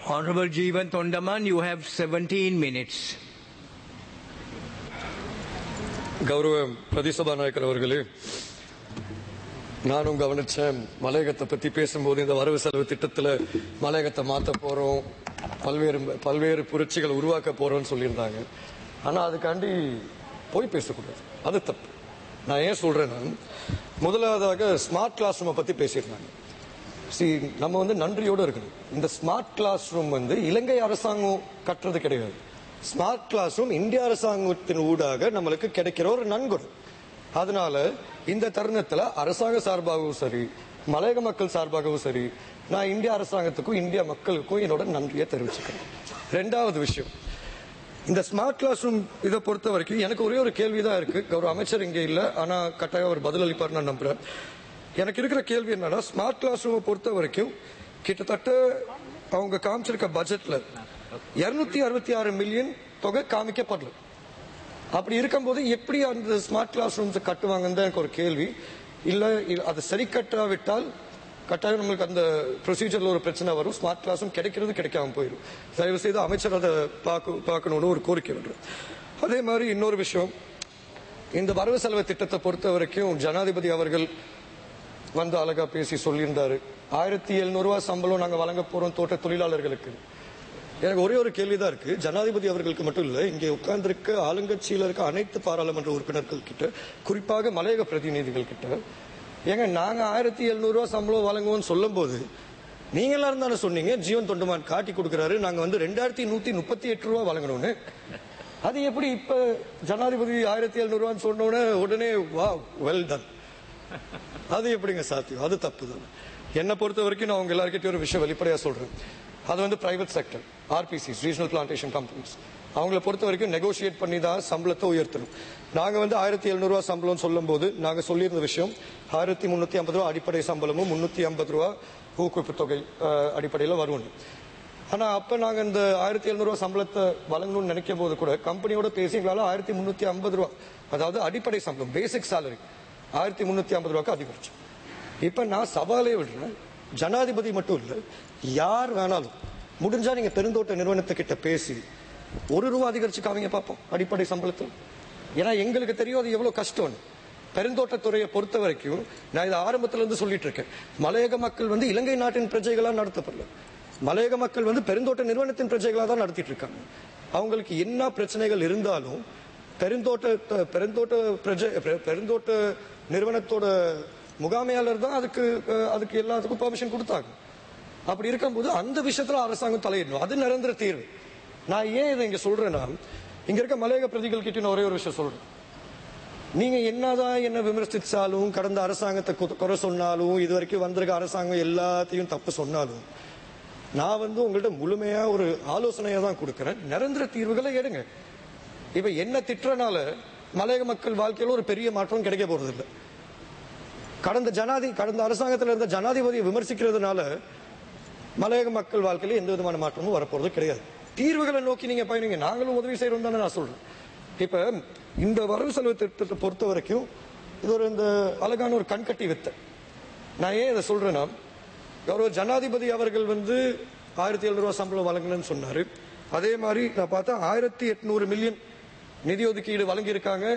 Honorable Jeevan Tondaman, you have 17 minutes. கௌரவ பிரதிசபாநாயக்கர் அவர்களே நானும் கவனிச்சேன் மலையகத்தை பத்தி பேசும்போது இந்த வரவு செலவு திட்டத்துல மலையகத்தை மாத்த போறோம் பல்வேறு பல்வேறு புரட்சிகள் உருவாக்க போறோம்னு சொல்லியிருந்தாங்க ஆனா அதுக்காண்டி போய் பேசக்கூடாது அது தப்பு நான் ஏன் சொல்றேன்னா முதலாவதாக ஸ்மார்ட் கிளாஸ் ரூமை பத்தி பேசியிருந்தாங்க சி நம்ம வந்து நன்றியோடு இருக்கணும் இந்த ஸ்மார்ட் கிளாஸ் ரூம் வந்து இலங்கை அரசாங்கம் கட்டுறது கிடையாது ஸ்மார்ட் கிளாஸ் ரூம் இந்திய அரசாங்கத்தின் ஊடாக நம்மளுக்கு கிடைக்கிற ஒரு நன்கொடை அதனால இந்த தருணத்துல அரசாங்க சார்பாகவும் சரி மலையக மக்கள் சார்பாகவும் சரி நான் இந்திய அரசாங்கத்துக்கும் இந்திய மக்களுக்கும் என்னோட நன்றியை தெரிவிச்சுக்கிறேன் ரெண்டாவது விஷயம் இந்த ஸ்மார்ட் கிளாஸ் ரூம் இதை பொறுத்த வரைக்கும் எனக்கு ஒரே ஒரு கேள்வி தான் இருக்கு கௌரவ அமைச்சர் இங்கே இல்ல ஆனா கட்டாயம் அவர் பதிலளிப்பார் நான் நம்புறேன் எனக்கு இருக்கிற கேள்வி என்னன்னா ஸ்மார்ட் கிளாஸ் ரூமை பொறுத்த வரைக்கும் கிட்டத்தட்ட அவங்க காமிச்சிருக்க பட்ஜெட்ல இருநூத்தி அறுபத்தி ஆறு மில்லியன் தொகை காமிக்கப்படல அப்படி இருக்கும்போது எப்படி அந்த ஸ்மார்ட் கிளாஸ் ரூம்ஸ் கட்டுவாங்கன்னு தான் எனக்கு ஒரு கேள்வி இல்ல இல்ல அதை சரி கட்டாவிட்டால் கட்டாயம் நம்மளுக்கு அந்த ப்ரொசீஜர்ல ஒரு பிரச்சனை வரும் ஸ்மார்ட் கிளாஸ் ரூம் கிடைக்கிறது கிடைக்காம போயிடும் தயவு செய்து அமைச்சர் அதை பார்க்க பார்க்கணும்னு ஒரு கோரிக்கை விடுறேன் அதே மாதிரி இன்னொரு விஷயம் இந்த வரவு செலவு திட்டத்தை பொறுத்த வரைக்கும் ஜனாதிபதி அவர்கள் வந்து அழகா பேசி சொல்லியிருந்தாரு ஆயிரத்தி எழுநூறு ரூபாய் சம்பளம் நாங்க வழங்க போறோம் தோட்ட தொழிலாளர்களுக்கு எனக்கு ஒரே ஒரு கேள்விதான் இருக்கு ஜனாதிபதி அவர்களுக்கு மட்டும் இல்ல இங்கே உட்கார்ந்திருக்க ஆளுங்கட்சியில இருக்க அனைத்து பாராளுமன்ற உறுப்பினர்கள் கிட்ட குறிப்பாக மலையக பிரதிநிதிகள் கிட்ட ஏங்க நாங்க ஆயிரத்தி எழுநூறு ரூபாய் சம்பளம் வழங்குவோம்னு சொல்லும் போது நீங்க எல்லாரும் தானே சொன்னீங்க ஜீவன் தொண்டுமான் காட்டி கொடுக்கறாரு நாங்க வந்து ரெண்டாயிரத்தி நூத்தி முப்பத்தி எட்டு ரூபாய் வழங்கணும்னு அது எப்படி இப்ப ஜனாதிபதி ஆயிரத்தி எழுநூறு ரூபான்னு சொன்ன உடனே உடனே வா வெல் டன் அது எப்படிங்க சாத்தியம் அது தப்பு தான் என்னை பொறுத்த வரைக்கும் நான் உங்க எல்லாருக்கிட்டையும் ஒரு விஷயம் வெளிப்படையா சொல்றேன் அது வந்து private sector RPCs regional plantation companies அவங்கள பொறுத்த வரைக்கும் நெகோஷியேட் பண்ணி தான் சம்பளத்தை உயர்த்தணும் நாங்க வந்து ஆயிரத்தி எழுநூறு ரூபா சம்பளம் சொல்லும் போது நாங்க சொல்லியிருந்த விஷயம் ஆயிரத்தி முன்னூத்தி ஐம்பது ரூபா அடிப்படை சம்பளமும் முன்னூத்தி ஐம்பது ரூபா ஊக்குவிப்பு தொகை அஹ், அடிப்படையில் வருவோம் ஆனா அப்ப நாங்க இந்த ஆயிரத்தி எழுநூறு ரூபா சம்பளத்தை வழங்கணும்னு நினைக்கும் போது கூட கம்பெனியோட பேசி எங்களால ஆயிரத்தி முன்னூத்தி ஐம்பது ரூபா அதாவது அடிப்படை சம்பளம் பேசிக் salary ஆயிரத்தி முன்னூத்தி ஐம்பது ரூபாய்க்கு அதிகரிச்சோம் இப்ப நான் சவாலே விடுறேன் ஜனாதிபதி மட்டும் இல்ல யார் வேணாலும் முடிஞ்சா நீங்க பெருந்தோட்ட நிறுவனத்துக்கிட்ட பேசி ஒரு ரூபா அதிகரிச்சு காமிங்க பார்ப்போம் அடிப்படை சம்பளத்தில் ஏன்னா எங்களுக்கு தெரியும் அது எவ்வளவு கஷ்டம்னு பெருந்தோட்டத்துறையை பொறுத்த வரைக்கும் நான் இதை ஆரம்பத்துல இருந்து சொல்லிட்டு இருக்கேன் மலையக மக்கள் வந்து இலங்கை நாட்டின் பிரஜைகளா நடத்தப்படல மலையக மக்கள் வந்து பெருந்தோட்ட நிறுவனத்தின் பிரஜைகளா தான் நடத்திட்டு இருக்காங்க அவங்களுக்கு என்ன பிரச்சனைகள் இருந்தாலும் பெருந்தோட்ட பெருந்தோட்ட பிரஜை பெ- பெருந்தோட்ட நிறுவனத்தோட முகாமையாளர் தான் அதுக்கு அஹ், அதுக்கு எல்லாத்துக்கும் பெர்மிஷன் கொடுத்தாங்க அப்படி இருக்கும்போது அந்த விஷயத்துல அரசாங்கம் தலையிடணும் அது நிரந்தர தீர்வு நான் ஏன் இதை இங்க சொல்றேன்னா இங்க இருக்க மலையக பிரதிகள் கிட்ட நான் ஒரே ஒரு விஷயம் சொல்றேன் நீங்க என்னதான் என்ன விமர்சிச்சாலும் கடந்த அரசாங்கத்தை கு- குறை சொன்னாலும் இது வரைக்கும் வந்திருக்க அரசாங்கம் எல்லாத்தையும் தப்பு சொன்னாலும் நான் வந்து உங்கள்ட்ட முழுமையா ஒரு ஆலோசனையா தான் கொடுக்கறேன் நிரந்தர தீர்வுகளை எடுங்க இப்ப என்ன திட்டுறனால மலையக மக்கள் வாழ்க்கையில ஒரு பெரிய மாற்றம் கிடைக்க போறது இல்ல கடந்த ஜனாதி கடந்த அரசாங்கத்தில் இருந்த ஜனாதிபதியை விமர்சிக்கிறதுனால மலையக மக்கள் வாழ்க்கையில எந்த விதமான மாற்றமும் வரப்போறது கிடையாது தீர்வுகளை நோக்கி நீங்க பயணிங்க நாங்களும் உதவி செய்யறோம் தானே நான் சொல்றேன் இப்ப இந்த வரவு செலவு திட்டத்தை பொறுத்த வரைக்கும் இது ஒரு இந்த அழகான ஒரு கண்கட்டி வித்தை நான் ஏன் இதை சொல்றேன்னா கௌரவ ஜனாதிபதி அவர்கள் வந்து ஆயிரத்தி எழுநூறு ரூபாய் சம்பளம் வழங்கணும்னு சொன்னாரு அதே மாதிரி நான் பார்த்தா ஆயிரத்தி எட்நூறு மில்லியன் நிதி ஒதுக்கீடு வழங்கியிருக்காங்க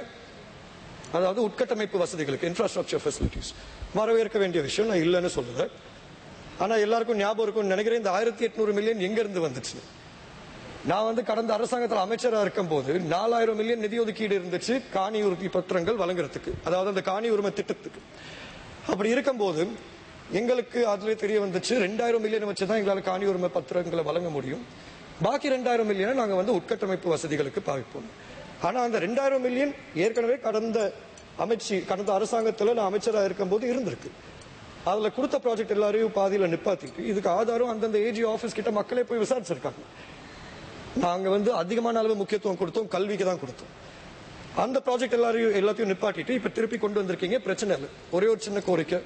அதாவது உட்கட்டமைப்பு வசதிகளுக்கு இன்ஃப்ராஸ்ட்ரக்சர் ஃபெசிலிட்டிஸ் வரவேற்க வேண்டிய விஷயம் நான் இல்லைன்னு சொல்லல ஆனா எல்லாருக்கும் ஞாபகம் இருக்கும்னு நினைக்கிறேன் இந்த ஆயிரத்தி எட்நூறு மில்லியன் எங்க இருந்து வந்துச்சு நான் வந்து கடந்த அரசாங்கத்தில் அமைச்சரா இருக்கும் போது நாலாயிரம் மில்லியன் நிதி ஒதுக்கீடு இருந்துச்சு காணி உறுதி பத்திரங்கள் வழங்குறதுக்கு அதாவது அந்த காணி உரிமை திட்டத்துக்கு அப்படி இருக்கும்போது எங்களுக்கு அதுல தெரிய வந்துச்சு ரெண்டாயிரம் மில்லியன் வச்சு தான் எங்களால் காணி உரிமை பத்திரங்களை வழங்க முடியும் பாக்கி ரெண்டாயிரம் மில்லியனை நாங்க வந்து உட்கட்டமைப்பு வசதிகளுக்கு பாவிப்போம் ஆனா அந்த ரெண்டாயிரம் மில்லியன் ஏற்கனவே கடந்த அமைச்சு கடந்த அரசாங்கத்துல நான் அமைச்சரா இருக்கும்போது இருந்திருக்கு அதுல கொடுத்த ப்ராஜெக்ட் எல்லாரையும் பாதியில நிப்பாத்திட்டு இதுக்கு ஆதாரம் அந்தந்த ஏஜி ஆபீஸ் கிட்ட மக்களே போய் விசாரிச்சிருக்காங்க நாங்க வந்து அதிகமான அளவு முக்கியத்துவம் கொடுத்தோம் கல்விக்கு தான் கொடுத்தோம் அந்த ப்ராஜெக்ட் எல்லாரையும் எல்லாத்தையும் நிப்பாட்டிட்டு இப்ப திருப்பி கொண்டு வந்திருக்கீங்க பிரச்சனை இல்லை ஒரே ஒரு சின்ன கோரிக்கை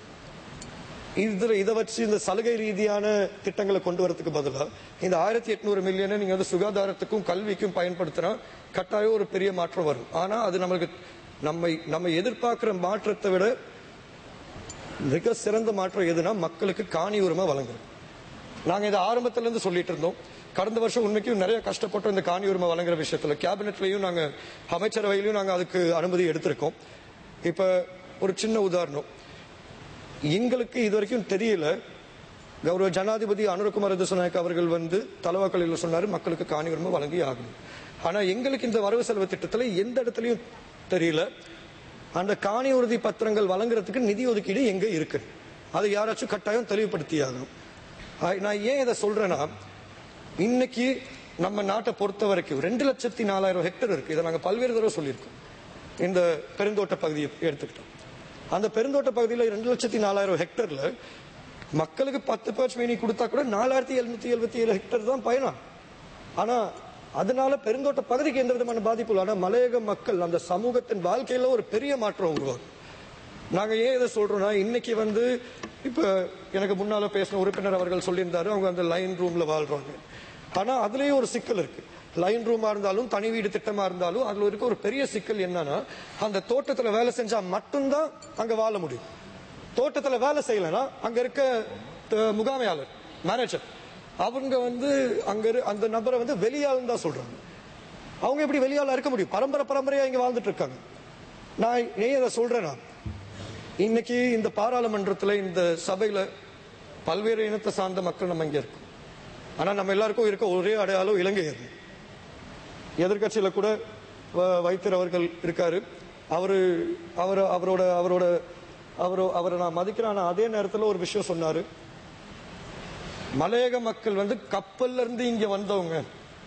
இதுல இதை வச்சு இந்த சலுகை ரீதியான திட்டங்களை கொண்டு வரதுக்கு பதிலா இந்த ஆயிரத்தி எட்நூறு மில்லியனை நீங்க வந்து சுகாதாரத்துக்கும் கல்விக்கும் பயன்படுத்தினா கட்டாயம் ஒரு பெரிய மாற்றம் வரும் ஆனா அது நமக்கு நம்மை நம்ம எதிர்பார்க்கிற மாற்றத்தை விட மிக சிறந்த மாற்றம் எதுனா மக்களுக்கு காணி உரிமை வழங்குறது நாங்க இதை ஆரம்பத்துல இருந்து சொல்லிட்டு இருந்தோம் கடந்த வருஷம் உண்மைக்கும் நிறைய கஷ்டப்பட்டோம் இந்த காணி உரிமை வழங்குற விஷயத்துல கேபினெட்லயும் நாங்க அமைச்சரவையிலையும் நாங்க அதுக்கு அனுமதி எடுத்திருக்கோம் இப்ப ஒரு சின்ன உதாரணம் எங்களுக்கு இது வரைக்கும் தெரியல கௌரவ ஜனாதிபதி அனுரகுமார் திசுநாயக் அவர்கள் வந்து தலவாக்கலையில் சொன்னாரு மக்களுக்கு காணி உரிமை வழங்கி ஆகணும் ஆனா எங்களுக்கு இந்த வரவு செலவு திட்டத்துல எந்த இடத்துலயும் தெரியல அந்த காணி உறுதி பத்திரங்கள் வழங்குறதுக்கு நிதி ஒதுக்கீடு எங்க இருக்கு அதை யாராச்சும் கட்டாயம் தெளிவுபடுத்தி ஆகணும் ஆ- நான் ஏன் இதை சொல்றேன்னா இன்னைக்கு நம்ம நாட்டை பொறுத்த வரைக்கும் ரெண்டு லட்சத்தி நாலாயிரம் ஹெக்டர் இருக்கு இதை நாங்க பல்வேறு தடவை சொல்லியிருக்கோம் இந்த பெருந்தோட்ட பகுதியை எடுத்துக்கிட்டோம் அந்த பெருந்தோட்ட பகுதியில் ரெண்டு லட்சத்தி நாலாயிரம் ஹெக்டர்ல மக்களுக்கு பத்து பேர்ச் மீனி கொடுத்தா கூட நாலாயிரத்தி எழுநூத்தி எழுபத்தி ஏழு ஹெக்டர் தான் பயணம் ஆனா அதனால பெருந்தோட்ட பகுதிக்கு எந்த விதமான பாதிப்பு இல்லை ஆனா மலையக மக்கள் அந்த சமூகத்தின் வாழ்க்கையில ஒரு பெரிய மாற்றம் உருவாகும் நாங்க ஏன் இதை சொல்றோம்னா இன்னைக்கு வந்து இப்ப எனக்கு முன்னால பேசின உறுப்பினர் அவர்கள் சொல்லியிருந்தாரு அவங்க அந்த லைன் ரூம்ல வாழ்றாங்க ஆனா அதுலயும் ஒரு சிக்கல் இருக்கு லைன் ரூமா இருந்தாலும் தனி வீடு திட்டமா இருந்தாலும் அதுல இருக்க ஒரு பெரிய சிக்கல் என்னன்னா அந்த தோட்டத்துல வேலை செஞ்சா மட்டும்தான் அங்க வாழ முடியும் தோட்டத்துல வேலை செய்யலைன்னா அங்க இருக்க த- முகாமையாளர் மேனேஜர் அவங்க வந்து அங்க இரு- அந்த நபரை வந்து வெளியாளுன்னு தான் சொல்றாங்க அவங்க எப்படி வெளியாளா இருக்க முடியும் பரம்பரை பரம்பரையா இங்க வாழ்ந்துட்டு இருக்காங்க நான் ஏன் இதை சொல்றேன்னா இன்னைக்கு இந்த பாராளுமன்றத்துல இந்த சபையில பல்வேறு இனத்தை சார்ந்த மக்கள் நம்ம இங்க இருக்கோம் ஆனா நம்ம எல்லாருக்கும் இருக்க ஒரே அடையாளம் இலங்கையர் எதிர்க்கட்சியில கூட வ- வைத்தியர் அவர்கள் இருக்காரு அவரு அவர் அவரோட அவரோட அவரோ அவரை நான் மதிக்கிறேன் ஆனா அதே நேரத்துல ஒரு விஷயம் சொன்னாரு மலையக மக்கள் வந்து கப்பல்ல இருந்து இங்க வந்தவங்க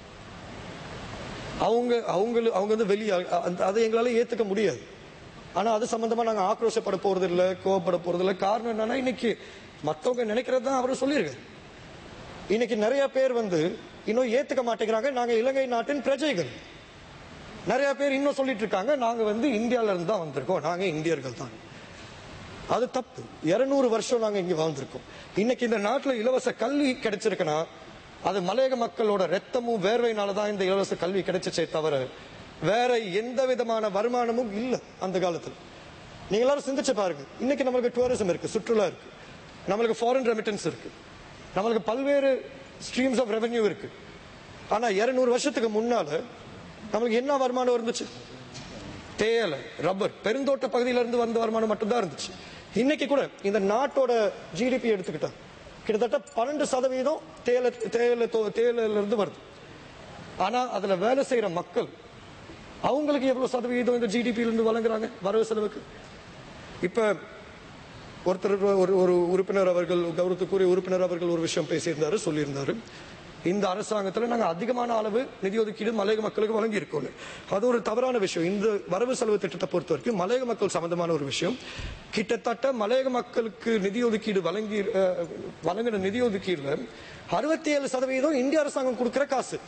அவங்க அவங்க அவங்க வந்து வெளியே அந்த- அதை எங்களால ஏத்துக்க முடியாது ஆனா அது சம்பந்தமா நாங்க ஆக்ரோஷப்பட போறது இல்ல கோவப்பட போறது இல்ல காரணம் என்னன்னா இன்னைக்கு மத்தவங்க நினைக்கிறது தான் அவரு சொல்லியிருக்காரு இன்னைக்கு நிறைய பேர் வந்து இன்னும் ஏத்துக்க மாட்டேங்கிறாங்க நாங்க இலங்கை நாட்டின் பிரஜைகள் நிறைய பேர் இன்னும் சொல்லிட்டு இருக்காங்க நாங்க வந்து இந்தியால இருந்து தான் வந்திருக்கோம் நாங்க இந்தியர்கள் தான் அது தப்பு இருநூறு வருஷம் நாங்க இங்க வாழ்ந்திருக்கோம் இன்னைக்கு இந்த நாட்டுல இலவச கல்வி கிடைச்சிருக்குன்னா அது மலையக மக்களோட ரத்தமும் வேர்வையினால தான் இந்த இலவச கல்வி கிடைச்சிச்சே தவிர வேற எந்த விதமான வருமானமும் இல்ல அந்த காலத்துல நீங்க எல்லாரும் சிந்திச்சு பாருங்க இன்னைக்கு நம்மளுக்கு டூரிசம் இருக்கு சுற்றுலா இருக்கு நம்மளுக்கு ஃபாரின் ரெமிட்டன்ஸ் இருக்கு நம்மளுக்கு பல்வேறு ஸ்ட்ரீம்ஸ் ஆஃப் ரெவென்யூ இருக்கு ஆனா இருநூறு வருஷத்துக்கு முன்னால நம்மளுக்கு என்ன வருமானம் இருந்துச்சு தேயிலை ரப்பர் பெருந்தோட்ட பகுதியில இருந்து வந்த வருமானம் மட்டும்தான் இருந்துச்சு இன்னைக்கு கூட இந்த நாட்டோட ஜிடிபி எடுத்துக்கிட்டா கிட்டத்தட்ட பன்னெண்டு சதவீதம் தேயிலை தேயிலை தோ- தேயிலையில இருந்து வருது ஆனா அதுல வேலை செய்யற மக்கள் அவங்களுக்கு எவ்வளவு சதவீதம் இந்த ஜிடிபி இருந்து வழங்குறாங்க வரவு செலவுக்கு இப்ப ஒருத்தர் ஒரு ஒரு உறுப்பினர் அவர்கள் கௌரவத்துக்குரிய உறுப்பினர் அவர்கள் ஒரு விஷயம் பேசியிருந்தாரு சொல்லியிருந்தாரு இந்த அரசாங்கத்துல நாங்க அதிகமான அளவு நிதி ஒதுக்கீடு மலையக மக்களுக்கு வழங்கி இருக்கோம் அது ஒரு தவறான விஷயம் இந்த வரவு செலவு திட்டத்தை பொறுத்த வரைக்கும் மலையக மக்கள் சம்பந்தமான ஒரு விஷயம் கிட்டத்தட்ட மலையக மக்களுக்கு நிதி ஒதுக்கீடு வழங்கி அஹ், வழங்கின நிதி ஒதுக்கீடுல அறுபத்தி ஏழு சதவீதம் இந்திய அரசாங்கம் கொடுக்கிற காசு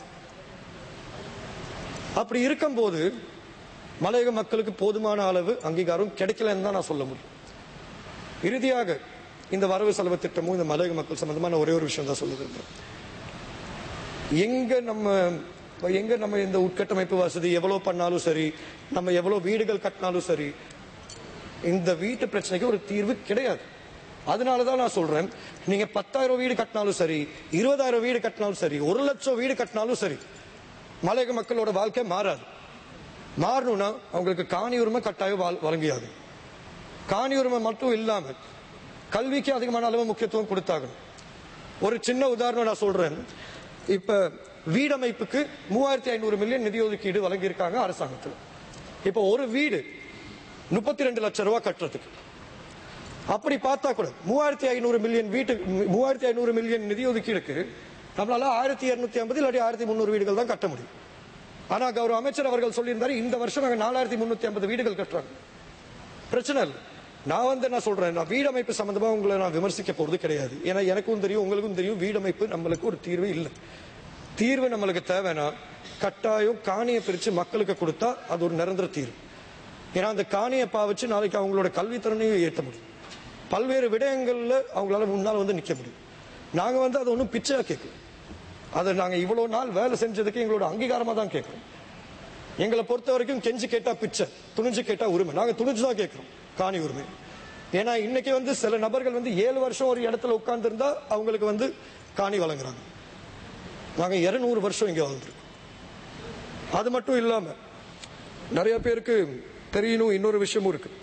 அப்படி இருக்கும்போது மலையக மக்களுக்கு போதுமான அளவு அங்கீகாரம் கிடைக்கலன்னு தான் நான் சொல்ல முடியும் இறுதியாக இந்த வரவு செலவு திட்டமும் இந்த மலையக மக்கள் சம்பந்தமான ஒரே ஒரு விஷயம் தான் சொல்ல விரும்புறேன் எங்க நம்ம எங்க நம்ம இந்த உட்கட்டமைப்பு வசதி எவ்வளவு பண்ணாலும் சரி நம்ம எவ்வளவு வீடுகள் கட்டினாலும் சரி இந்த வீட்டு பிரச்சனைக்கு ஒரு தீர்வு கிடையாது அதனாலதான் நான் சொல்றேன் நீங்க பத்தாயிரம் வீடு கட்டினாலும் சரி இருபதாயிரம் வீடு கட்டினாலும் சரி ஒரு லட்சம் வீடு கட்டினாலும் சரி மலையக மக்களோட வாழ்க்கை மாறாது மாறணும்னா அவங்களுக்கு காணி உரிமை கட்டாயம் வா- வழங்கியாகும் காணி உரிமை மட்டும் இல்லாம கல்விக்கு அதிகமான அளவு முக்கியத்துவம் கொடுத்தாகணும் ஒரு சின்ன உதாரணம் நான் சொல்றேன் இப்ப வீடமைப்புக்கு மூவாயிரத்தி ஐநூறு மில்லியன் நிதி ஒதுக்கீடு வழங்கியிருக்காங்க அரசாங்கத்தில் இப்ப ஒரு வீடு முப்பத்தி ரெண்டு லட்சம் ரூபாய் கட்டுறதுக்கு அப்படி பார்த்தா கூட மூவாயிரத்தி ஐநூறு மில்லியன் வீட்டு மூவாயிரத்தி ஐநூறு மில்லியன் நிதி ஒதுக்கீடுக்கு நம்மளால ஆயிரத்தி இருநூத்தி ஐம்பது இல்லாட்டி ஆயிரத்தி முந்நூறு வீடுகள் தான் கட்ட முடியும் ஆனா கௌரவ அமைச்சர் அவர்கள் சொல்லியிருந்தாரு இந்த வருஷம் நாங்க நாலாயிரத்தி முன்னூத்தி ஐம்பது வீடுகள் கட்டுறாங்க பிரச்சனை இல்லை நான் வந்து என்ன சொல்றேன் நான் வீடமைப்பு சம்பந்தமா உங்களை நான் விமர்சிக்க போறது கிடையாது ஏன்னா எனக்கும் தெரியும் உங்களுக்கும் தெரியும் வீடமைப்பு நம்மளுக்கு ஒரு தீர்வு இல்லை தீர்வு நம்மளுக்கு தேவைன்னா கட்டாயம் காணியை பிரிச்சு மக்களுக்கு கொடுத்தா அது ஒரு நிரந்தர தீர்வு ஏன்னா அந்த காணியை பாவிச்சு நாளைக்கு அவங்களோட கல்வித்திறனையும் ஏற்ற முடியும் பல்வேறு விடயங்கள்ல அவங்களால முன்னால் வந்து நிக்க முடியும் நாங்க வந்து அதை ஒன்றும் பிச்சையா கேட்கல அதை நாங்க இவ்வளவு நாள் வேலை செஞ்சதுக்கு எங்களோட அங்கீகாரமா தான் கேட்கிறோம் எங்களை பொறுத்த வரைக்கும் கெஞ்சி கேட்டா பிச்சை துணிஞ்சு கேட்டா உரிமை நாங்க துணிஞ்சு தான் கேட்கிறோம் காணி உரிமை ஏன்னா இன்னைக்கு வந்து சில நபர்கள் வந்து ஏழு வருஷம் ஒரு இடத்துல உட்கார்ந்து இருந்தா அவங்களுக்கு வந்து காணி வழங்குறாங்க நாங்க இருநூறு வருஷம் இங்க வாழ்ந்துருக்கோம் அது மட்டும் இல்லாம நிறைய பேருக்கு தெரியணும் இன்னொரு விஷயமும் இருக்கு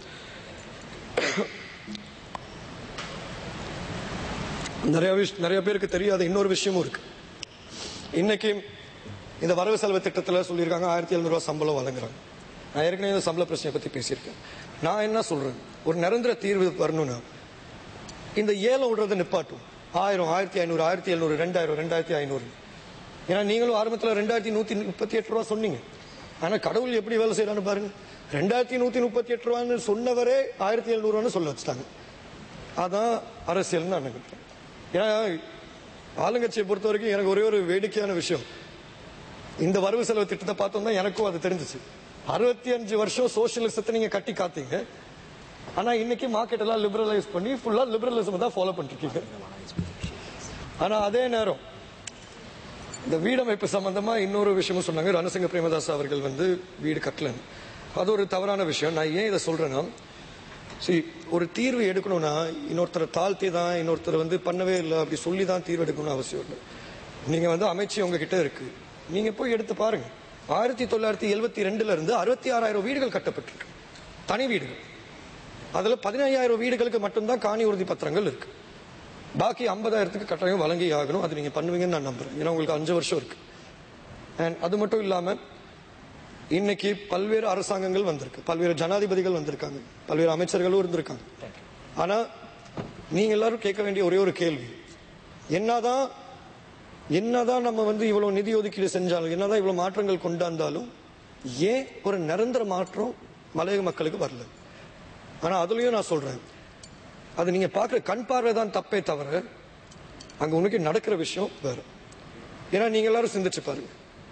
நிறைய விஷ் நிறைய பேருக்கு தெரியாத இன்னொரு விஷயமும் இருக்கு இன்னைக்கு இந்த வரவு செலவு திட்டத்தில் சொல்லியிருக்காங்க ஆயிரத்தி எழுநூறுவா சம்பளம் வழங்குறாங்க நான் ஏற்கனவே இந்த சம்பள பிரச்சனையை பத்தி பேசியிருக்கேன் நான் என்ன சொல்றேன் ஒரு நிரந்தர தீர்வு வரணும்னா இந்த ஏலம் விடுறதை நிப்பாட்டும் ஆயிரம் ஆயிரத்தி ஐநூறு ஆயிரத்தி எழுநூறு ரெண்டாயிரம் ரெண்டாயிரத்தி ஐநூறு ஏன்னா நீங்களும் ஆரம்பத்தில் ரெண்டாயிரத்தி நூத்தி முப்பத்தி எட்டு ரூபா சொன்னீங்க ஆனா கடவுள் எப்படி வேலை செய்யறான்னு பாருங்க ரெண்டாயிரத்தி நூத்தி முப்பத்தி எட்டு ரூபான்னு சொன்னவரே ஆயிரத்தி எழுநூறுவான்னு சொல்ல வச்சுட்டாங்க அதான் அரசியல்னு நான் நினைக்கிறேன் ஏன்னா ஆளுங்கட்சியை பொறுத்த வரைக்கும் எனக்கு ஒரே ஒரு வேடிக்கையான விஷயம் இந்த வரவு செலவு திட்டத்தை பார்த்தோம்னா எனக்கும் அது தெரிஞ்சுச்சு அறுபத்தி அஞ்சு வருஷம் சோசியலிசத்தை நீங்க கட்டி காத்தீங்க ஆனா இன்னைக்கு மார்க்கெட் எல்லாம் லிபரலைஸ் பண்ணி ஃபுல்லா லிபரலிசம் தான் ஃபாலோ பண்ணிருக்கீங்க ஆனா அதே நேரம் இந்த வீடமைப்பு சம்பந்தமா இன்னொரு விஷயமும் சொன்னாங்க ரணசிங்க பிரேமதாஸ் அவர்கள் வந்து வீடு கட்டலன்னு அது ஒரு தவறான விஷயம் நான் ஏன் இதை சொல்றேன்னா சரி ஒரு தீர்வு எடுக்கணும்னா இன்னொருத்தரை தாழ்த்தி தான் இன்னொருத்தர் வந்து பண்ணவே இல்லை அப்படி சொல்லி தான் தீர்வு எடுக்கணும்னு அவசியம் இல்லை நீங்க வந்து அமைச்சு உங்ககிட்ட இருக்கு நீங்க போய் எடுத்து பாருங்க ஆயிரத்தி தொள்ளாயிரத்தி எழுபத்தி ரெண்டுல இருந்து அறுபத்தி ஆறாயிரம் வீடுகள் கட்டப்பட்டிருக்கு தனி வீடுகள் அதுல பதினையாயிரம் வீடுகளுக்கு மட்டும்தான் காணி உறுதி பத்திரங்கள் இருக்கு பாக்கி ஐம்பதாயிரத்துக்கு கட்டாயம் வழங்கி ஆகணும் அது நீங்க பண்ணுவீங்கன்னு நான் நம்புறேன் ஏன்னா உங்களுக்கு அஞ்சு வருஷம் இருக்கு அண்ட் அது மட்டும் இல்லாம இன்னைக்கு பல்வேறு அரசாங்கங்கள் வந்திருக்கு பல்வேறு ஜனாதிபதிகள் வந்திருக்காங்க பல்வேறு அமைச்சர்களும் இருந்திருக்காங்க ஆனா நீங்க எல்லாரும் கேட்க வேண்டிய ஒரே ஒரு கேள்வி என்னதான் என்னதான் நம்ம வந்து இவ்வளவு நிதி ஒதுக்கீடு செஞ்சாலும் என்னதான் இவ்வளவு மாற்றங்கள் கொண்டாந்தாலும் ஏன் ஒரு நிரந்தர மாற்றம் மலையக மக்களுக்கு வரல ஆனா அதுலயும் நான் சொல்றேன் அது நீங்க பாக்குற கண் பார்வை தான் தப்பே தவிர அங்க உனக்கு நடக்கிற விஷயம் வேற ஏன்னா நீங்க எல்லாரும் சிந்திச்சு பாருங்க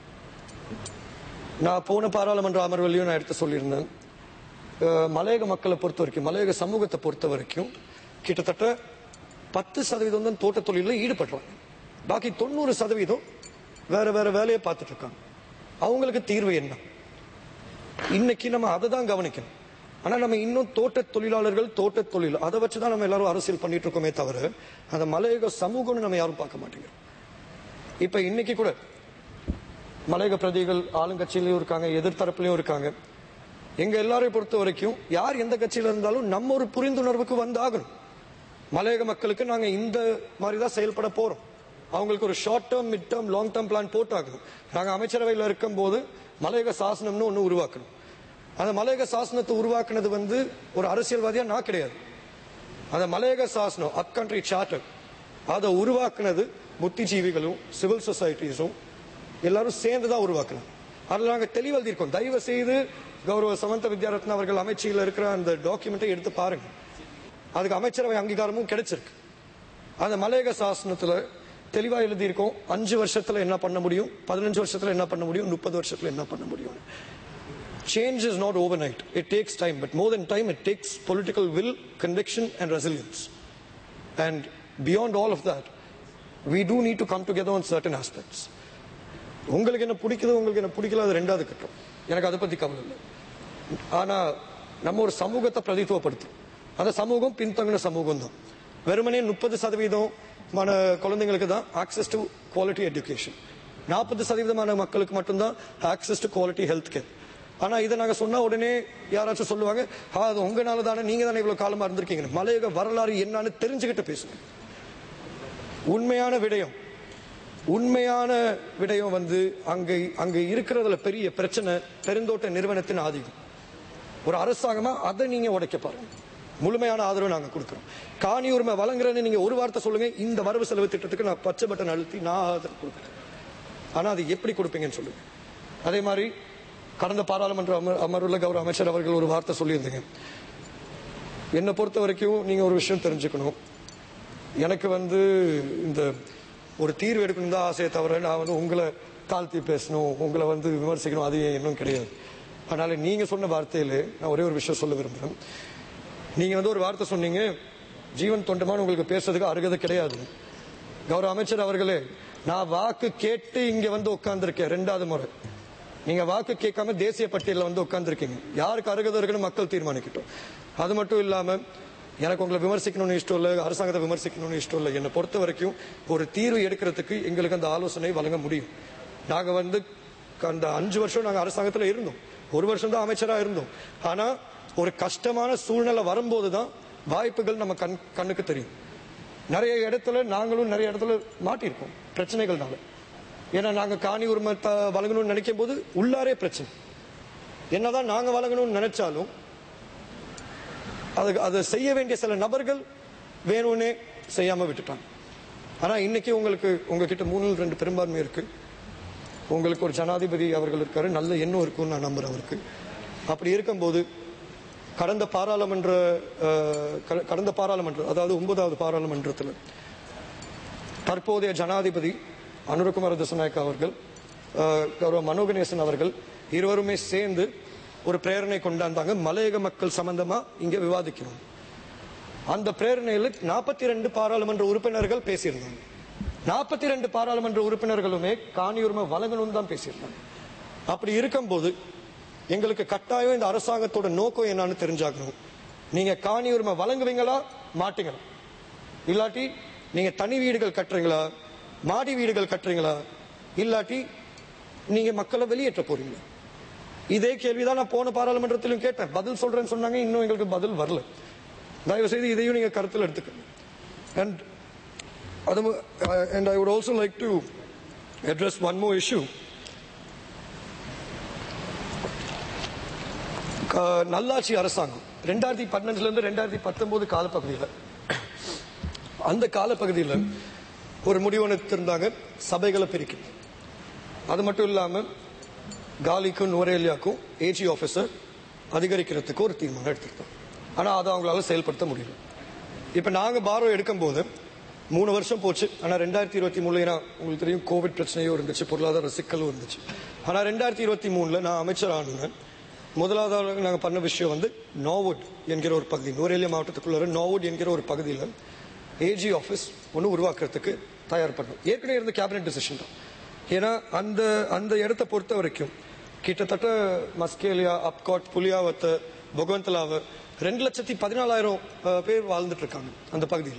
நான் போன பாராளுமன்ற அமர்வுலையும் நான் எடுத்து சொல்லியிருந்தேன் அஹ், மலையக மக்களை பொறுத்த வரைக்கும் மலையக சமூகத்தை பொறுத்த வரைக்கும் கிட்டத்தட்ட பத்து சதவீதம் தான் தோட்ட தொழிலில் ஈடுபடுறாங்க பாக்கி தொண்ணூறு சதவீதம் வேற வேற வேலையை பார்த்துட்டு இருக்காங்க அவங்களுக்கு தீர்வு என்ன இன்னைக்கு நம்ம அதை தான் கவனிக்கணும் ஆனா நம்ம இன்னும் தோட்ட தொழிலாளர்கள் தோட்ட தொழில் அதை வச்சு தான் நம்ம எல்லாரும் அரசியல் பண்ணிட்டு இருக்கோமே தவிர அந்த மலையக சமூகம்னு நம்ம யாரும் பார்க்க மாட்டேங்கிறோம் இப்ப இன்னைக்கு கூட மலையக பிரதிகள் ஆளுங்கட்சியிலயும் இருக்காங்க எதிர்த்தரப்புலயும் இருக்காங்க எங்க எல்லாரையும் பொறுத்த வரைக்கும் யார் எந்த கட்சியில இருந்தாலும் நம்ம ஒரு புரிந்துணர்வுக்கு வந்தாகணும் மலையக மக்களுக்கு நாங்க இந்த மாதிரி தான் செயல்பட போறோம் அவங்களுக்கு ஒரு short term mid term long term plan போட்டாகணும் நாங்க அமைச்சரவையில் இருக்கும் போது மலையக சாசனம்னு ஒண்ணு உருவாக்கணும் அந்த மலையக சாசனத்தை உருவாக்குனது வந்து ஒரு அரசியல்வாதியா நான் கிடையாது அந்த மலையக சாசனம் அப் கண்ட்ரி சார்ட்டர் அதை உருவாக்குனது புத்திஜீவிகளும் சிவில் சொசைட்டிஸும் எல்லாரும் சேர்ந்து தான் உருவாக்கணும் அதில் நாங்கள் தெளிவு எழுதியிருக்கோம் தயவு செய்து கௌரவ சமந்த வித்யாரத்ன அவர்கள் அமைச்சியில் இருக்கிற அந்த டாக்குமெண்ட்டை எடுத்து பாருங்க அதுக்கு அமைச்சரவை அங்கீகாரமும் கிடைச்சிருக்கு அந்த மலையக சாசனத்துல தெளிவா எழுதியிருக்கோம் அஞ்சு வருஷத்துல என்ன பண்ண முடியும் பதினஞ்சு வருஷத்துல என்ன பண்ண முடியும் முப்பது வருஷத்துல என்ன பண்ண முடியும் Change is not overnight. It takes time, but more than time, it takes political will, conviction, and resilience. And beyond all of that, we do need to come together on certain aspects. உங்களுக்கு என்ன பிடிக்குது உங்களுக்கு என்ன பிடிக்கல அது ரெண்டாவது கட்டம் எனக்கு அதை பத்தி கவலை இல்லை ஆனா நம்ம ஒரு சமூகத்தை பிரதித்துவப்படுத்தும் அந்த சமூகம் பின்தங்கின சமூகம் தான் வெறுமனே முப்பது சதவீதமான குழந்தைங்களுக்கு தான் ஆக்சஸ் டு குவாலிட்டி எஜுகேஷன் நாற்பது சதவீதமான மக்களுக்கு மட்டும்தான் access to quality health care ஆனா இதை நாங்க சொன்னா உடனே யாராச்சும் சொல்லுவாங்க "ஆ, அது உங்கனால தானே நீங்க தானே இவ்வளவு காலமா இருந்திருக்கீங்க மலையக வரலாறு என்னன்னு தெரிஞ்சுக்கிட்டு பேசுங்க உண்மையான விடயம் உண்மையான விடயம் வந்து அங்க அங்க இருக்கிறதுல பெரிய பிரச்சனை பெருந்தோட்ட நிறுவனத்தின் ஆதிக்கம் ஒரு அரசாங்கமா அதை நீங்க உடைக்க பாருங்க முழுமையான ஆதரவு நாங்க கொடுக்கிறோம் காணி உரிமை வழங்குறேன்னு நீங்க ஒரு வார்த்தை சொல்லுங்க இந்த வரவு செலவு திட்டத்துக்கு நான் பச்சை பட்டன் அழுத்தி நான் ஆதரவு கொடுக்குறேன் ஆனா அது எப்படி கொடுப்பீங்கன்னு சொல்லுங்க அதே மாதிரி கடந்த பாராளுமன்ற அமர் அமர்வுல கௌரவ அமைச்சர் அவர்கள் ஒரு வார்த்தை சொல்லியிருந்தீங்க என்னை பொறுத்த வரைக்கும் நீங்க ஒரு விஷயம் தெரிஞ்சுக்கணும் எனக்கு வந்து இந்த ஒரு தீர்வு எடுக்கணும் தான் ஆசையை தவிர நான் வந்து உங்களை தாழ்த்தி பேசணும் உங்களை வந்து விமர்சிக்கணும் அது என் எண்ணம் கிடையாது அதனால நீங்க சொன்ன வார்த்தையிலே நான் ஒரே ஒரு விஷயம் சொல்ல விரும்புறேன் நீங்க வந்து ஒரு வார்த்தை சொன்னீங்க ஜீவன் தொண்டமான உங்களுக்கு பேசுறதுக்கு அருகதை கிடையாது கௌரவ அமைச்சர் அவர்களே நான் வாக்கு கேட்டு இங்க வந்து உட்கார்ந்திருக்கேன் ரெண்டாவது முறை நீங்க வாக்கு கேட்காம தேசிய பட்டியலில் வந்து உட்கார்ந்திருக்கீங்க யாருக்கு அருகதை இருக்குன்னு மக்கள் தீர்மானிக்கட்டும் அது மட்டும் இல்லாம எனக்கு உங்களை விமர்சிக்கணும்னு இஷ்டம் இல்லை அரசாங்கத்தை விமர்சிக்கணும்னு இஷ்டம் இல்லை என்னை பொறுத்த வரைக்கும் ஒரு தீர்வு எடுக்கிறதுக்கு எங்களுக்கு அந்த ஆலோசனை வழங்க முடியும் நாங்க வந்து அந்த அஞ்சு வருஷம் நாங்க அரசாங்கத்துல இருந்தோம் ஒரு வருஷம் தான் அமைச்சரா இருந்தோம் ஆனா ஒரு கஷ்டமான சூழ்நிலை வரும்போது தான் வாய்ப்புகள் நம்ம கண் கண்ணுக்கு தெரியும் நிறைய இடத்துல நாங்களும் நிறைய இடத்துல மாட்டியிருக்கோம் பிரச்சனைகள்னால ஏன்னா நாங்க காணி உரிமை த- வழங்கணும்னு நினைக்கும் போது உள்ளாரே பிரச்சனை என்னதான் நாங்க வழங்கணும்னு நினைச்சாலும் அது அதை செய்ய வேண்டிய சில நபர்கள் வேணும்னே செய்யாம விட்டுட்டாங்க ஆனா இன்னைக்கு உங்களுக்கு உங்ககிட்ட மூணில் ரெண்டு பெரும்பான்மை இருக்கு உங்களுக்கு ஒரு ஜனாதிபதி அவர்கள் இருக்காரு நல்ல எண்ணம் இருக்கும்னு நான் நம்புறேன் அவருக்கு அப்படி இருக்கும்போது கடந்த பாராளுமன்ற அஹ், க- கடந்த பாராளுமன்ற அதாவது ஒன்பதாவது பாராளுமன்றத்தில் தற்போதைய ஜனாதிபதி அனுரகுமார திசநாயக்கா அவர்கள் அஹ், கௌரவ மனோகணேசன் அவர்கள் இருவருமே சேர்ந்து ஒரு பிரேரணை கொண்டாந்தாங்க மலையக மக்கள் சம்பந்தமா இங்க விவாதிக்கணும் அந்த பிரேரணையில் நாற்பத்தி ரெண்டு பாராளுமன்ற உறுப்பினர்கள் பேசியிருந்தாங்க நாற்பத்தி ரெண்டு பாராளுமன்ற உறுப்பினர்களுமே காணி உரிமை வழங்கணும்னு தான் பேசியிருந்தாங்க அப்படி இருக்கும்போது எங்களுக்கு கட்டாயம் இந்த அரசாங்கத்தோட நோக்கம் என்னன்னு தெரிஞ்சாகணும் நீங்க காணி உரிமை வழங்குவீங்களா மாட்டீங்களா இல்லாட்டி நீங்க தனி வீடுகள் கட்டுறீங்களா மாடி வீடுகள் கட்டுறீங்களா இல்லாட்டி நீங்க மக்களை வெளியேற்ற போறீங்களா இதே கேள்விதான் நான் போன பாராளுமன்றத்திலும் கேட்டேன் பதில் சொல்றேன்னு சொன்னாங்க இன்னும் எங்களுக்கு பதில் வரல தயவு செய்து இதையும் நீங்க கருத்தில் எடுத்துக்கணும் அண்ட் அது and I would also like to address one more issue நல்லாட்சி அரசாங்கம் ரெண்டாயிரத்தி பன்னெண்டுல இருந்து ரெண்டாயிரத்தி பத்தொன்பது காலப்பகுதியில் அந்த காலப்பகுதியில் ஒரு முடிவு எடுத்திருந்தாங்க சபைகளை பிரிக்கணும் அது மட்டும் இல்லாம காலிக்கும் நுவரேலியாக்கும் ஏஜி ஆஃபீஸர் அதிகரிக்கிறதுக்கு ஒரு தீர்மானம் எடுத்திருந்தோம் ஆனா அதை அவங்களால செயல்படுத்த முடியல இப்ப நாங்க பாரோ எடுக்கும்போது மூணு வருஷம் போச்சு ஆனா ரெண்டாயிரத்தி இருபத்தி மூணுல ஏன்னா உங்களுக்கு தெரியும் கோவிட் பிரச்சனையும் இருந்துச்சு பொருளாதார சிக்கலும் இருந்துச்சு ஆனா ரெண்டாயிரத்தி இருபத்தி மூணுல நான் அமைச்சர் ஆனேன் முதலாவதாக நாங்க பண்ண விஷயம் வந்து நோவுட் என்கிற ஒரு பகுதி நுவரேலியா மாவட்டத்துக்குள்ள நோவுட் என்கிற ஒரு பகுதியில் ஏஜி ஆஃபீஸ் ஒன்று உருவாக்குறதுக்கு தயார் பண்ணோம் ஏற்கனவே இருந்த கேபினட் டிசிஷன் தான் ஏன்னா அந்த அந்த இடத்த பொறுத்த வரைக்கும் கிட்டத்தட்ட மஸ்கேலியா அப்காட் புலியாவத்து பொகவந்தலாவ ரெண்டு லட்சத்தி பதினாலாயிரம் அஹ், பேர் வாழ்ந்துட்டு இருக்காங்க அந்த பகுதியில்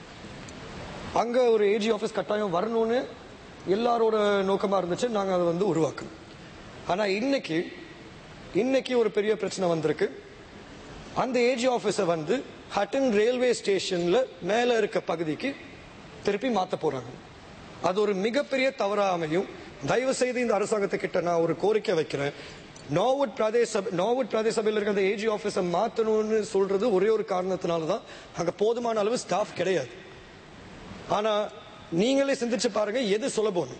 அங்க ஒரு ஏஜி ஆஃபீஸ் கட்டாயம் வரணும்னு எல்லாரோட நோக்கமா இருந்துச்சு நாங்க அதை வந்து உருவாக்கணும் ஆனா இன்னைக்கு இன்னைக்கு ஒரு பெரிய பிரச்சனை வந்திருக்கு அந்த ஏஜி ஆபீஸ வந்து ஹட்டன் ரயில்வே ஸ்டேஷன்ல மேல இருக்க பகுதிக்கு திருப்பி மாத்த போறாங்க அது ஒரு மிகப்பெரிய தவறா அமையும் தயவு செய்து இந்த அரசாங்கத்தை கிட்ட நான் ஒரு கோரிக்கை வைக்கிறேன் நோவுட் பிரதேச சபை நோவுட் பிரதேச சபையில் இருக்க அந்த ஏஜி ஆபீஸை மாத்தணும்னு சொல்றது ஒரே ஒரு காரணத்தினால தான் அங்க போதுமான அளவு ஸ்டாஃப் கிடையாது ஆனா நீங்களே சிந்திச்சு பாருங்க எது சுலபம்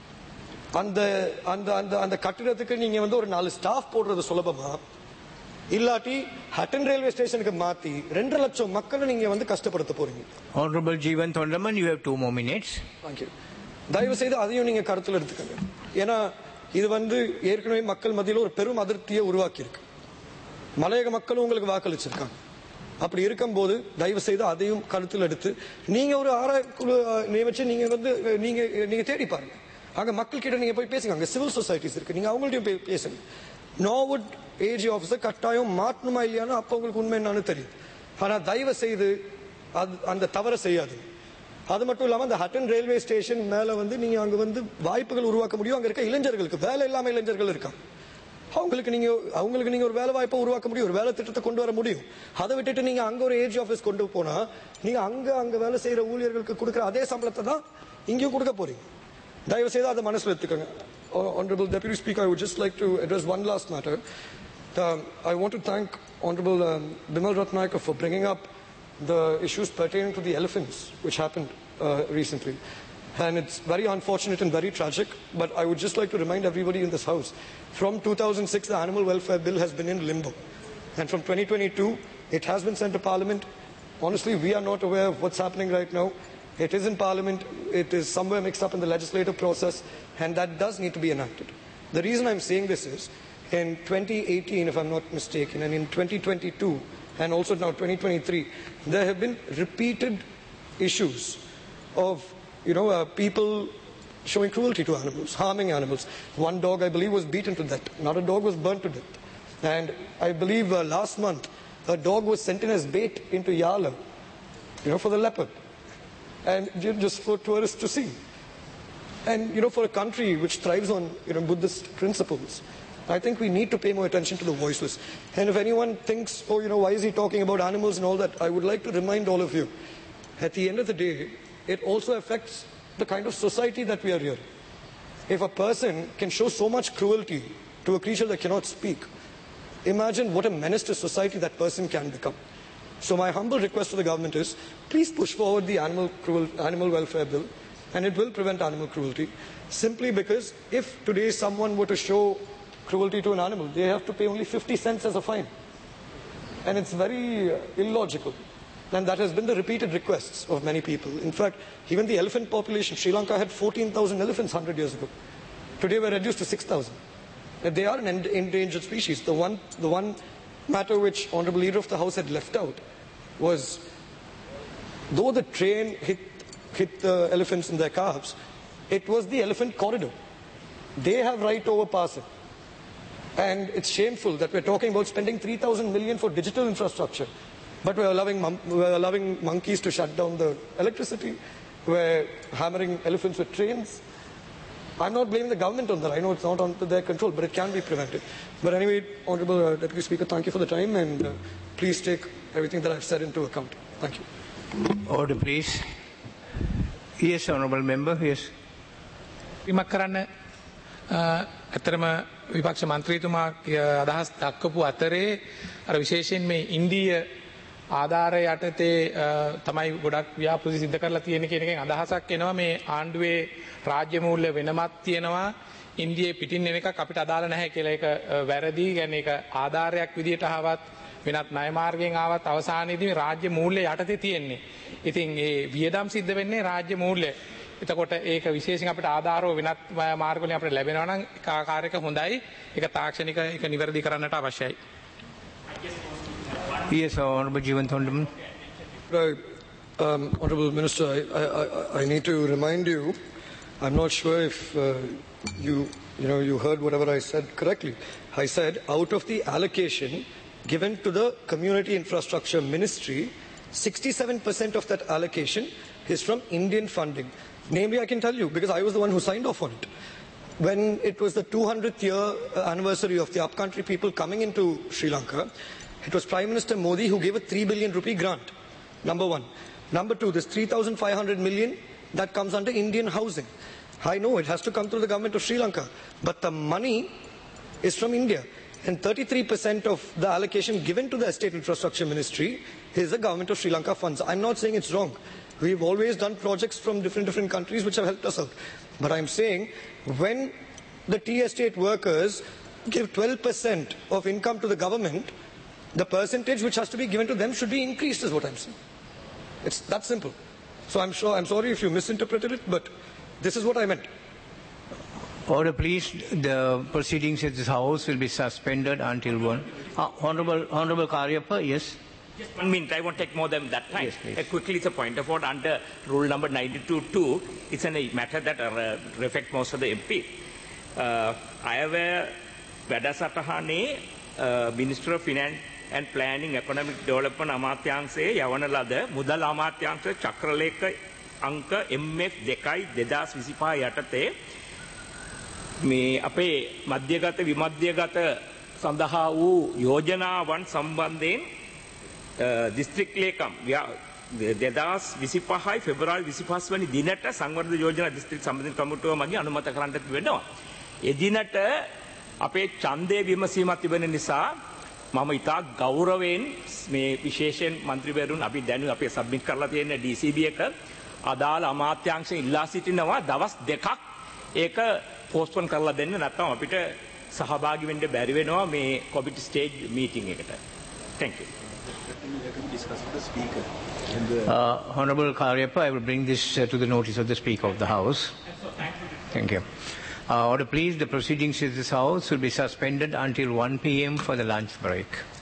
அந்த அந்த அந்த அந்த கட்டிடத்துக்கு நீங்க வந்து ஒரு நாலு ஸ்டாஃப் போடுறது சுலபமா இல்லாட்டி ஹட்டன் ரயில்வே ஸ்டேஷனுக்கு மாத்தி ரெண்டு லட்சம் மக்களை நீங்க வந்து கஷ்டப்படுத்த போறீங்க Honorable Jeevan Thondaman, you have two more minutes. Thank you தயவு செய்து அதையும் நீங்க கருத்தில் எடுத்துக்கங்க ஏன்னா இது வந்து ஏற்கனவே மக்கள் மத்தியில் ஒரு பெரும் அதிருப்தியை உருவாக்கி இருக்கு மலையக மக்களும் உங்களுக்கு வாக்களிச்சிருக்காங்க அப்படி இருக்கும்போது தயவு செய்து அதையும் கருத்தில் எடுத்து நீங்க ஒரு ஆராய் குழு அஹ், நியமிச்சு நீங்க வந்து அஹ், நீங்க நீங்க தேடி பாருங்க அங்க மக்கள் கிட்ட நீங்க போய் பேசுங்க அங்க சிவில் சொசைட்டிஸ் இருக்கு நீங்க அவங்கள்ட்டயும் போய் பேசுங்க நோவுட் ஏஜி ஆஃபீஸர் கட்டாயம் மாற்றணுமா இல்லையான்னு அப்ப உங்களுக்கு உண்மை என்னன்னு தெரியும் ஆனா தயவு செய்து அது அந்த தவறை செய்யாதீங்க அது மட்டும் இல்லாம அந்த ஹட்டன் ரயில்வே ஸ்டேஷன் மேல வந்து நீங்க அங்க வந்து வாய்ப்புகள் உருவாக்க முடியும் அங்க இருக்க இளைஞர்களுக்கு வேலை இல்லாம இளைஞர்கள் இருக்காங்க அவங்களுக்கு நீங்க அவங்களுக்கு நீங்க ஒரு வேலை வாய்ப்பை உருவாக்க முடியும் ஒரு வேலை திட்டத்தை கொண்டு வர முடியும் அதை விட்டுட்டு நீங்க அங்க ஒரு ஏஜ் ஆபீஸ் கொண்டு போனா நீங்க அங்க அங்க வேலை செய்யற ஊழியர்களுக்கு கொடுக்குற அதே சம்பளத்தை தான் இங்கேயும் கொடுக்க போறீங்க தயவு செய்து அதை மனசுல எடுத்துக்கோங்க Honorable Deputy Speaker, I would just like to address one last matter. Um, I want to thank Honorable um, Bimal Ratnayaka for bringing up the issues pertaining to the elephants which happened uh, recently. And it's very unfortunate and very tragic, but I would just like to remind everybody in this House, from 2006 the Animal Welfare Bill has been in limbo. And from 2022, it has been sent to Parliament. Honestly, we are not aware of what's happening right now. It is in Parliament, it is somewhere mixed up in the legislative process, and that does need to be enacted. The reason I'm saying this is, in 2018, if I'm not mistaken, and in 2022, and also now 2023, there have been repeated issues of, you know, uh, people showing cruelty to animals, harming animals. One dog, I believe, was beaten to death. Another dog was burnt to death. And I believe uh, last month, a dog was sent in as bait into Yala, you know, for the leopard, and ju- just for tourists to see. And you know, for a country which thrives on you know Buddhist principles, I think we need to pay more attention to the voiceless. And if anyone thinks, oh, you know, why is he talking about animals and all that, I would like to remind all of you, at the end of the day, it also affects the kind of society that we are here. If a person can show so much cruelty to a creature that cannot speak, imagine what a menace to society that person can become. So my humble request to the government is, please push forward the animal, cruel, animal welfare bill, and it will prevent animal cruelty, simply because if today someone were to show cruelty to an animal, they have to pay only 50 cents as a fine. And it's very uh, illogical. And that has been the repeated requests of many people. In fact, even the elephant population, Sri Lanka had 14,000 elephants 100 years ago. Today we're reduced to 6,000. And They are an end- endangered species. The one, the one matter which Honorable Leader of the House had left out was though the train hit, hit the elephants in their calves, it was the elephant corridor. They have right to overpass it. And it's shameful that we're talking about spending 3,000 million for digital infrastructure, but we're allowing, mon- we're allowing monkeys to shut down the electricity. We're hammering elephants with trains. I'm not blaming the government on that. I know it's not under their control, but it can be prevented. But anyway, Honorable uh, Deputy Speaker, thank you for the time, and uh, please take everything that I've said into account. Thank you. Order, please. Yes, honourable member. Yes. විමක් කරන්න අ, ඇත්තරම විපක්ෂ මන්ත්‍රීතුමා කිය- අදහස් දක්කපු අතරේ අර විශේෂයෙන් මේ ඉන්දීය ආධාරය යටතේ අ, තමයි ගොඩක් ව්‍යාපෘති සිද්ධ කරලා තියෙන කියන එකෙන් අදහසක් එනවා මේ ආණ්ඩුවේ රාජ්‍ය මූල්‍ය වෙනමත් තියෙනවා ඉන්දියේ පිටින් එන එකක් අපිට අදාළ නැහැ කියලා ඒක අ, වැරදි ගැන ඒක ආධාරයක් විදියට ආවත් වෙනත් ණයමාර්ගයෙන් ආවත් අවසානයේදී මේ රාජ්‍ය මූල්‍ය යටතේ තියෙන්නේ. ඉතින් ඒ වියදම් සිද්ධ වෙන්නේ රාජ්‍ය මූල්‍ය. එතකොට ඒක විශේෂයෙන් අපිට ආධාරව වෙනත් මාර්ගවලින් අපිට ලැබෙනවා නම් ඒක ආකාරයක හොඳයි. ඒක තාක්ෂණික ඒක නිවැරදි කරන්නට අවශ්‍යයි. Yes, honourable Jivan Thondam. Right. Um, Honorable Minister, I, I, I, I need to remind you, I'm not sure if uh, you, you, know, you heard whatever I said correctly. I said out of the allocation given to the Community Infrastructure Ministry, 67% of that allocation is from Indian funding. Namely, I can tell you, because I was the one who signed off on it. When it was the 200th year uh, anniversary of the upcountry people coming into Sri Lanka, it was Prime Minister Modi who gave a 3 billion rupee grant. Number one. Number two, this 3,500 million that comes under Indian housing. I know it has to come through the government of Sri Lanka, but the money is from India. And 33% of the allocation given to the Estate Infrastructure Ministry is the government of Sri Lanka funds. I'm not saying it's wrong. We've always done projects from different different countries which have helped us out. But I'm saying when the tea estate workers give 12% of income to the government, the percentage which has to be given to them should be increased, is what I'm saying. It's that simple. So I'm sure I'm sorry if you misinterpreted it, but this is what I meant. Order, please. The proceedings at this house will be suspended until one. Uh, honourable, honourable Karyappa, yes. Just one minute, I won't take more than that time. Yes, please. Uh, quickly, it's a point of order under rule number 92.2. It's a matter that uh, reflects most of the MP. Uh, අයවැය වැඩසටහනේ uh, Minister of Finance and Planning Economic Development අමාත්‍යංශයේ යවන ලද මුදල් අමාත්‍යංශ චක්‍රලේඛ අංක MF දෙකයි දෙදස් විසිපා යටතේ මේ අපේ මධ්‍යගත විමධ්‍යගත සඳහා වූ යෝජනාවන් සම්බන්ධයෙන් දිස්ත්‍රික් ලේකම් දෙදස් විසිපහයි ෆෙබරල් විසිපස් වනි දිනට සංවර්ධ යෝජන දිස්ත්‍රික් සම්බධ කමුටුව මගේ අනුමත කරන්නට වෙනවා. එදිනට අපේ චන්දය විමසීමත් තිබෙන නිසා මම ඉතා ගෞරවෙන් මේ විශේෂෙන් මන්ත්‍රීවරුන් අපි දැනු අපේ සබ්මිට කරලා තියෙන DCB එක අදාළ අමාත්‍යංශ ඉල්ලා සිටිනවා දවස් දෙකක් ඒක පෝස්ට්පොන් කරලා දෙන්න නැත්නම් අපිට සහභාගි වෙන්න බැරි වෙනවා මේ කොමිටි ස්ටේජ් මීටින් එකට. Thank you. Uh, honourable Karyappa, I will bring this uh, to the notice of the Speaker of the House. Thank you. Uh, order, please. The proceedings at this house will be suspended until 1 p.m. for the lunch break.